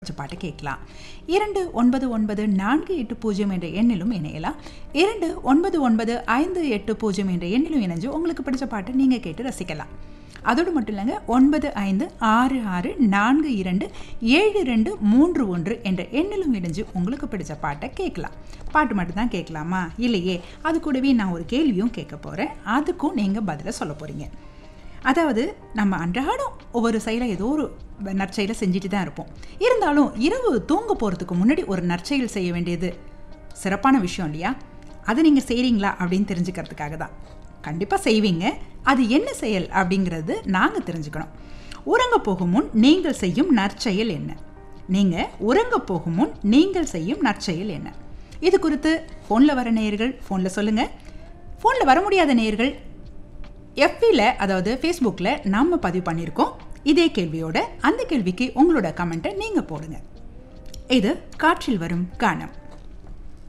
பிடிச்ச பாட்டு கேட்கலாம் இரண்டு ஒன்பது ஒன்பது நான்கு எட்டு பூஜ்ஜியம் என்ற எண்ணிலும் இணையலாம் இரண்டு ஒன்பது ஒன்பது ஐந்து எட்டு பூஜ்ஜியம் என்ற எண்ணிலும் இணைஞ்சு உங்களுக்கு பிடிச்ச பாட்டை நீங்கள் கேட்டு ரசிக்கலாம் அதோடு மட்டும் இல்லைங்க ஒன்பது ஐந்து ஆறு ஆறு நான்கு இரண்டு ஏழு ரெண்டு மூன்று ஒன்று என்ற எண்ணிலும் இணைஞ்சு உங்களுக்கு பிடிச்ச பாட்டை கேட்கலாம் பாட்டு மட்டும்தான் கேட்கலாமா இல்லையே அது கூடவே நான் ஒரு கேள்வியும் கேட்க போகிறேன் அதுக்கும் நீங்கள் பதிலை சொல்ல போகிறீங்க அதாவது நம்ம அன்றாடம் ஒவ்வொரு செயலை ஏதோ ஒரு நற்செயலை செஞ்சுட்டு தான் இருப்போம் இருந்தாலும் இரவு தூங்க போகிறதுக்கு முன்னாடி ஒரு நற்செயல் செய்ய வேண்டியது சிறப்பான விஷயம் இல்லையா அதை நீங்கள் செய்கிறீங்களா அப்படின்னு தெரிஞ்சுக்கிறதுக்காக தான் கண்டிப்பாக செய்வீங்க அது என்ன செயல் அப்படிங்கிறது நாங்கள் தெரிஞ்சுக்கணும் உறங்க போகும் முன் நீங்கள் செய்யும் நற்செயல் என்ன நீங்கள் உறங்க போகும் முன் நீங்கள் செய்யும் நற்செயல் என்ன இது குறித்து ஃபோனில் வர நேயர்கள் ஃபோனில் சொல்லுங்கள் ஃபோனில் வர முடியாத நேயர்கள் எஃபியில் அதாவது ஃபேஸ்புக்கில் நாம் பதிவு பண்ணியிருக்கோம் இதே கேள்வியோட அந்த கேள்விக்கு உங்களோட கமெண்ட்டை நீங்கள் போடுங்க இது காற்றில் வரும் கானம்